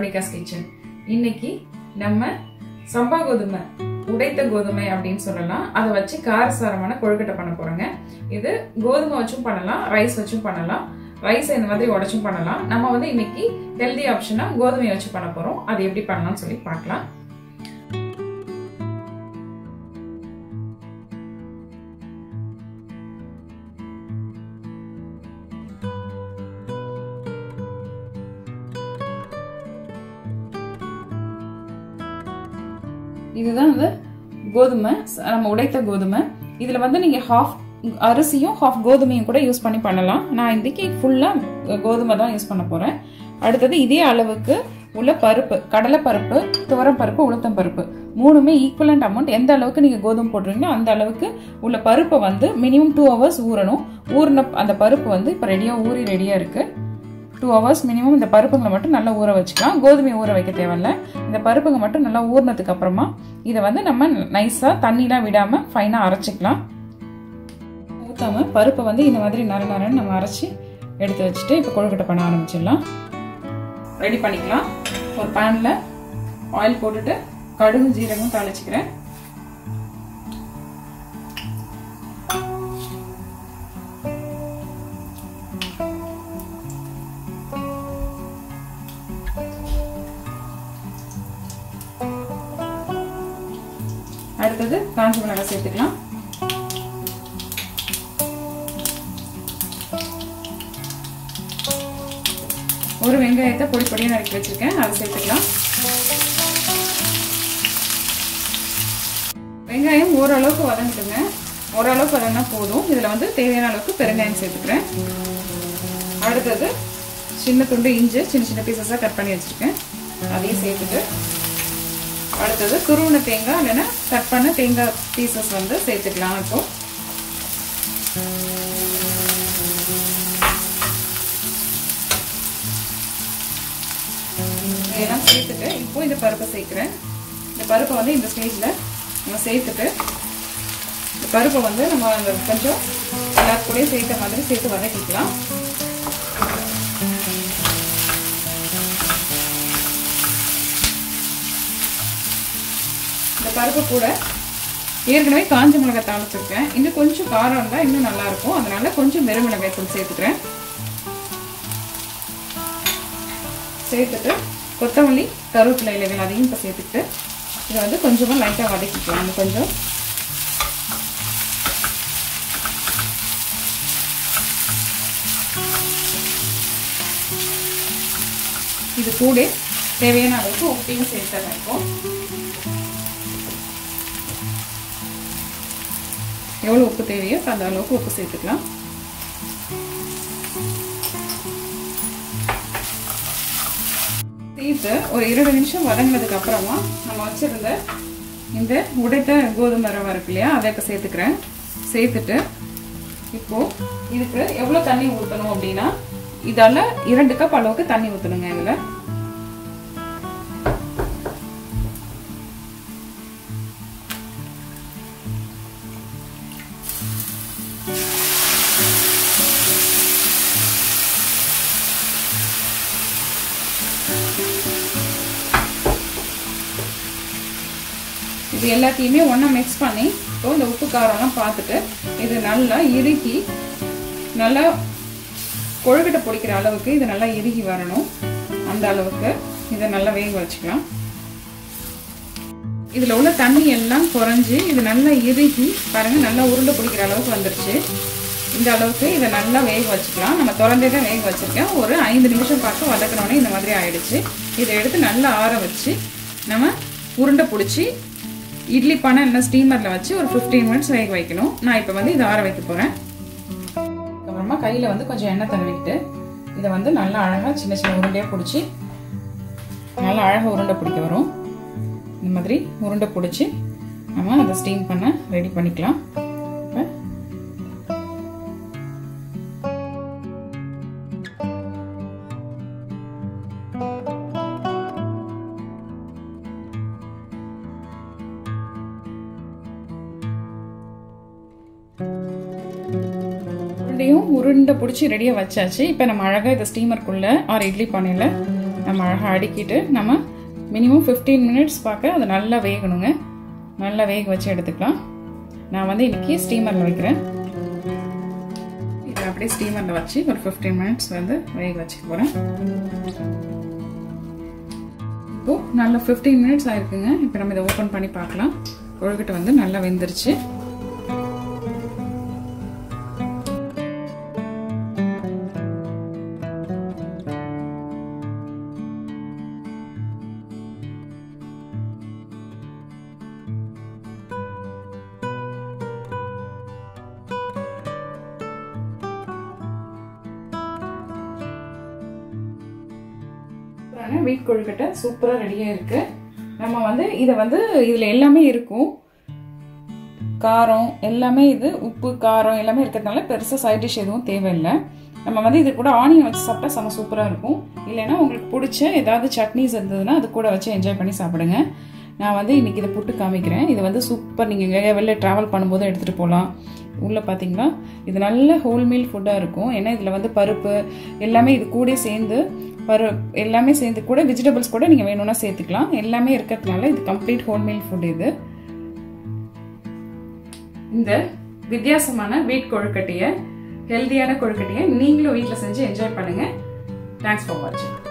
வெரோனிகாஸ் kitchen இன்னைக்கு நம்ம சம்பா கோதுமை உடைத்த கோதுமை அப்படின்னு சொல்லலாம் அதை வச்சு காரசாரமான கொழுக்கட்டை பண்ண போறோங்க இது கோதுமை வச்சும் பண்ணலாம் ரைஸ் வச்சும் பண்ணலாம் ரைஸ் இந்த மாதிரி உடைச்சும் பண்ணலாம் நம்ம வந்து இன்னைக்கு ஹெல்தி ஆப்ஷனா கோதுமையை வச்சு பண்ண போறோம் அது எப்படி பண்ணலாம்னு சொல்லி பார்க்கலாம் இதுதான் வந்து கோதுமை நம்ம உடைத்த கோதுமை இதுல வந்து நீங்க ஹாஃப் அரிசியும் ஹாஃப் கோதுமையும் கூட யூஸ் பண்ணி பண்ணலாம் நான் இன்னைக்கு ஃபுல்லா கோதுமை தான் யூஸ் பண்ண போறேன் அடுத்தது இதே அளவுக்கு உள்ள பருப்பு கடலை பருப்பு துவரம் பருப்பு உளுத்தம் பருப்பு மூணுமே ஈக்குவலண்ட் அமௌண்ட் எந்த அளவுக்கு நீங்க கோதுமை போடுறீங்களோ அந்த அளவுக்கு உள்ள பருப்பை வந்து மினிமம் டூ ஹவர்ஸ் ஊறணும் ஊறின அந்த பருப்பு வந்து இப்போ ரெடியா ஊறி ரெடியா இருக்கு டூ ஹவர்ஸ் மினிமம் இந்த பருப்புங்களை மட்டும் நல்லா ஊற வச்சுக்கலாம் கோதுமை ஊற வைக்க தேவையில்ல இந்த பருப்புங்க மட்டும் நல்லா ஊறினதுக்கு அப்புறமா இதை வந்து நம்ம நைஸாக தண்ணிலாம் விடாமல் ஃபைனாக அரைச்சிக்கலாம் ஊற்றாம பருப்பை வந்து இந்த மாதிரி நர நரன்னு நம்ம அரைச்சி எடுத்து வச்சுட்டு இப்போ கொழுக்கட்டை பண்ண ஆரம்பிச்சிடலாம் ரெடி பண்ணிக்கலாம் ஒரு பேனில் ஆயில் போட்டுட்டு கடுகு ஜீரகம் தாளிச்சுக்கிறேன் அடுத்தது காஞ்ச மிளகாய் சேர்த்துக்கலாம் ஒரு வெங்காயத்தை பொடி பொடியாக நறுக்கி வச்சிருக்கேன் அதை சேர்த்துக்கலாம் வெங்காயம் ஓரளவுக்கு வதங்கிட்டுங்க ஓரளவுக்கு வதங்கினா போதும் இதில் வந்து தேவையான அளவுக்கு பெருங்காயம் சேர்த்துக்கிறேன் அடுத்தது சின்ன துண்டு இஞ்சி சின்ன சின்ன பீசஸாக கட் பண்ணி வச்சுருக்கேன் அதையும் சேர்த்துட்டு அடுத்தது துருவன தேங்காய் இல்லைன்னா கட் பண்ண தேங்காய் பீசஸ் வந்து சேர்த்துக்கலாம் இப்போ இதெல்லாம் சேர்த்துட்டு இப்போ இந்த பருப்பை சேர்க்குறேன் இந்த பருப்பை வந்து இந்த ஸ்டேஜில் நம்ம சேர்த்துட்டு இந்த பருப்பை வந்து நம்ம அந்த கொஞ்சம் எல்லாத்துக்கூடயும் சேர்த்த மாதிரி சேர்த்து வதக்கிக்கலாம் இந்த பருப்பு கூட ஏற்கனவே காஞ்ச மிளகாய் தாளிச்சிருக்கேன் இன்னும் கொஞ்சம் காரம் இருந்தால் இன்னும் நல்லா இருக்கும் அதனால கொஞ்சம் வெறும் மிளகாய் தூள் சேர்த்துக்கிறேன் சேர்த்துட்டு கொத்தமல்லி கருவேப்பிலை இலைகள் அதையும் இப்போ சேர்த்துக்கிட்டு இதை வந்து கொஞ்சமாக லைட்டாக வதக்கிக்கலாம் கொஞ்சம் இது கூட தேவையான அளவுக்கு உப்பையும் சேர்த்து இருக்கும் எவ்வளோ உப்பு தேவையோ அந்த அளவுக்கு உப்பு சேர்த்துக்கலாம் சேர்த்து ஒரு இருபது நிமிஷம் வதங்கினதுக்கு அப்புறமா நம்ம வச்சிருந்த இந்த உடைத்த கோதுமை ரவை இருக்கு இல்லையா அதை இப்போ சேர்த்துக்கிறேன் சேர்த்துட்டு இப்போ இதுக்கு எவ்வளோ தண்ணி ஊற்றணும் அப்படின்னா இதால இரண்டு கப் அளவுக்கு தண்ணி ஊற்றணுங்க இதில் இது எல்லாத்தையுமே ஒன்றா மிக்ஸ் பண்ணி இப்போ இந்த உப்பு காரம்லாம் பார்த்துட்டு இது நல்லா இறுகி நல்லா கொழுக்கட்டை பிடிக்கிற அளவுக்கு இது நல்லா இறுகி வரணும் அந்த அளவுக்கு இதை நல்லா வேக வச்சுக்கலாம் இதில் உள்ள தண்ணி எல்லாம் குறைஞ்சி இது நல்லா இறுகி பாருங்க நல்லா உருண்டை பிடிக்கிற அளவுக்கு வந்துருச்சு இந்த அளவுக்கு இதை நல்லா வேக வச்சுக்கலாம் நம்ம திறந்தே தான் வேக வச்சுருக்கேன் ஒரு ஐந்து நிமிஷம் பார்த்து வதக்கணுன்னே இந்த மாதிரி ஆயிடுச்சு இதை எடுத்து நல்லா ஆற வச்சு நம்ம உருண்டை பிடிச்சி இட்லி பானை இல்லைனா ஸ்டீமரில் வச்சு ஒரு ஃபிஃப்டீன் மினிட்ஸ் வேக வைக்கணும் நான் இப்போ வந்து இதை ஆற வைக்க போகிறேன் அப்புறமா கையில் வந்து கொஞ்சம் எண்ணெய் தடவிக்கிட்டு இதை வந்து நல்லா அழகாக சின்ன சின்ன உருண்டையாக பிடிச்சி நல்லா அழகாக உருண்டை பிடிக்க வரும் இந்த மாதிரி உருண்டை பிடிச்சி நம்ம அதை ஸ்டீம் பண்ண ரெடி பண்ணிக்கலாம் இப்போ உருண்டையும் உருண்டை பிடிச்சி ரெடியாக வச்சாச்சு இப்போ நம்ம அழகாக இதை ஸ்டீமருக்குள்ளே ஆர் இட்லி பானையில் நம்ம அழகாக அடுக்கிட்டு நம்ம மினிமம் ஃபிஃப்டீன் மினிட்ஸ் பார்க்க அது நல்லா வேகணுங்க நல்லா வேக வச்சு எடுத்துக்கலாம் நான் வந்து இன்னைக்கு ஸ்டீமரில் வைக்கிறேன் இதை அப்படியே ஸ்டீமரில் வச்சு ஒரு ஃபிஃப்டீன் மினிட்ஸ் வந்து வேக வச்சுக்க போகிறேன் இப்போது நல்லா ஃபிஃப்டீன் மினிட்ஸ் ஆயிருக்குங்க இப்போ நம்ம இதை ஓப்பன் பண்ணி பார்க்கலாம் கொழுக்கட்டை வந்து நல்லா வெந்துருச்சு சூப்பரான வீட் கொழுக்கட்டை சூப்பராக ரெடியாக இருக்கு நம்ம வந்து இதை வந்து இதில் எல்லாமே இருக்கும் காரம் எல்லாமே இது உப்பு காரம் எல்லாமே இருக்கிறதுனால பெருசாக சைட் டிஷ் எதுவும் தேவையில்லை நம்ம வந்து இது கூட ஆனியன் வச்சு சாப்பிட்டா செம்ம சூப்பராக இருக்கும் இல்லைன்னா உங்களுக்கு பிடிச்ச ஏதாவது சட்னிஸ் இருந்ததுன்னா அது கூட வச்சு என்ஜாய் பண்ணி சாப்பிடுங்க நான் வந்து இன்னைக்கு இதை புட்டு காமிக்கிறேன் இது வந்து சூப்பர் நீங்கள் எங்கேயா வெளில ட்ராவல் பண்ணும்போது எடுத்துகிட்டு போகலாம் உள்ளே பார்த்தீங்கன்னா இது நல்ல ஹோல் மீல் ஃபுட்டாக இருக்கும் ஏன்னா இதில் வந்து பருப்பு எல்லாமே இது கூட சேர்ந்து பரு எல்லாமே சேர்ந்து கூட வெஜிடபிள்ஸ் கூட நீங்கள் வேணும்னா சேர்த்துக்கலாம் எல்லாமே இருக்கிறதுனால இது கம்ப்ளீட் ஹோல் மீல் ஃபுட் இது இந்த வித்தியாசமான வீட் கொழுக்கட்டையை ஹெல்தியான கொழுக்கட்டையை நீங்களும் வீட்டில் செஞ்சு என்ஜாய் பண்ணுங்க தேங்க்ஸ் ஃபார் வாட்சிங்